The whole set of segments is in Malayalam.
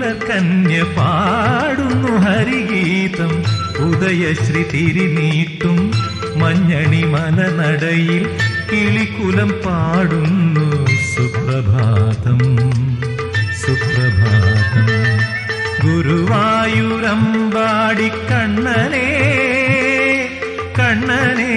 പുലർക്കന്യ പാടുന്നു ഹരിഗീതം ഉദയശ്രീ തിരിനീട്ടും മഞ്ഞണി മലനടയിൽ കിളിക്കുലം പാടുന്നു സുപ്രഭാതം സുപ്രഭാതം ഗുരുവായൂരമ്പാടി കണ്ണനേ കണ്ണനേ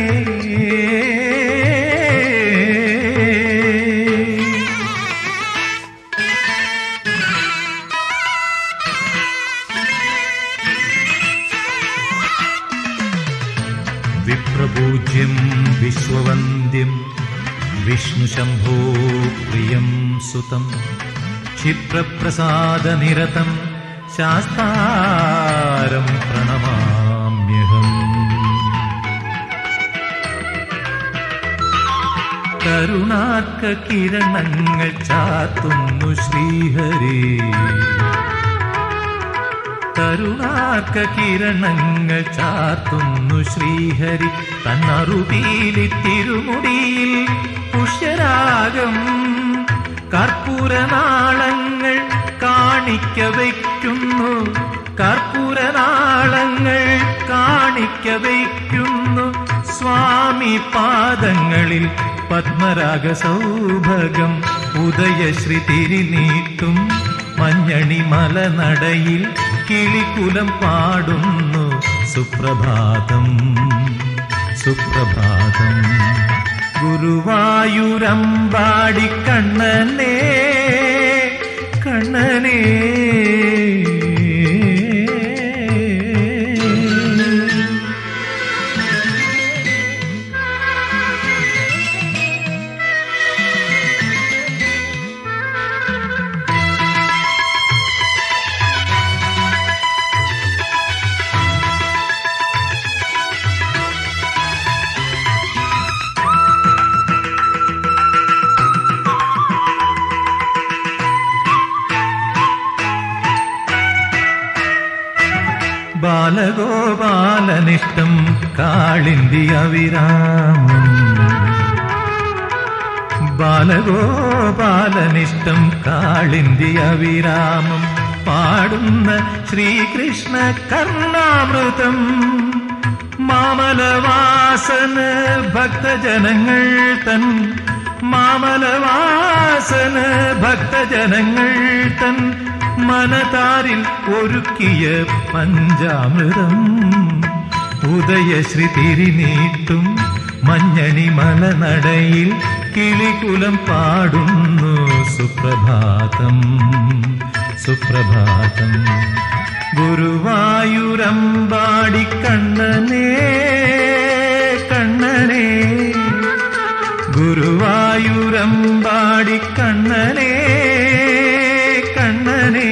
വിപ്രപൂജ്യം വിശ്വവന്ദ്യം വിഷ്ണുശംഭോ പ്രിയം സുതം ക്ഷിപ്രപ്രസാദനിരതം ശാസ്താരം പ്രണമാമ്യഹം കരുണാർക്ക കിരണങ്ങൾ ചാത്തുന്നു ശ്രീഹരി കരുണാർക്ക കിരണങ്ങൾ ചാത്തുന്നു ശ്രീഹരി തന്നറുപീലി തിരുമുടിയിൽ പുഷ്യരാഗം കർപ്പൂരനാളങ്ങൾ കാണിക്ക വയ്ക്കുന്നു കർപ്പൂരനാളങ്ങൾ കാണിക്ക വയ്ക്കുന്നു സ്വാമി പാദങ്ങളിൽ പത്മരാഗ സൗഭകം ഉദയശ്രീ തിരിനീട്ടും മഞ്ഞണി മലനടയിൽ കിളിക്കുലം പാടുന്നു സുപ്രഭാതം സുപ്രഭാതം ഗുരുവായൂരമ്പാടി കണ്ണനേ കണ്ണനേ ബാലഗോപാലനിഷ്ടം കാളിന്തി അവിരാമം ബാലഗോപാലനിഷ്ടം കാളിന്തി അവിരാമം പാടുന്ന ശ്രീകൃഷ്ണ കർണാമൃതം മാമലവാസന ഭക്തജനങ്ങൾ തൻ മാമലവാസന ഭക്തജനങ്ങൾ തൻ മനതാരിൽ ഒരുക്കിയ പഞ്ചാമൃതം ഉദയശ്രീ തിരിനീട്ടും മഞ്ഞണി മലനടയിൽ കിളികുലം പാടുന്നു സുപ്രഭാതം സുപ്രഭാതം ഗുരുവായൂരമ്പാടി കണ്ണനേ കണ്ണനേ ഗുരുവായൂരമ്പാടി കണ്ണനേ കണ്ണനേ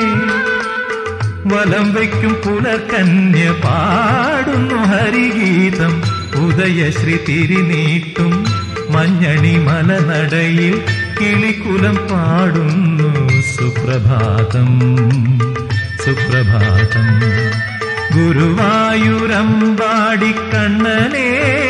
വലം വയ്ക്കും പുലർക്കന്യ പാടുന്നു ഹരിഗീതം ഉദയശ്രീ തിരിനീട്ടും മഞ്ഞണി മലനടയിൽ കിളിക്കുലം പാടുന്നു സുപ്രഭാതം സുപ്രഭാതം ഗുരുവായൂരമ്പാടി കണ്ണനേ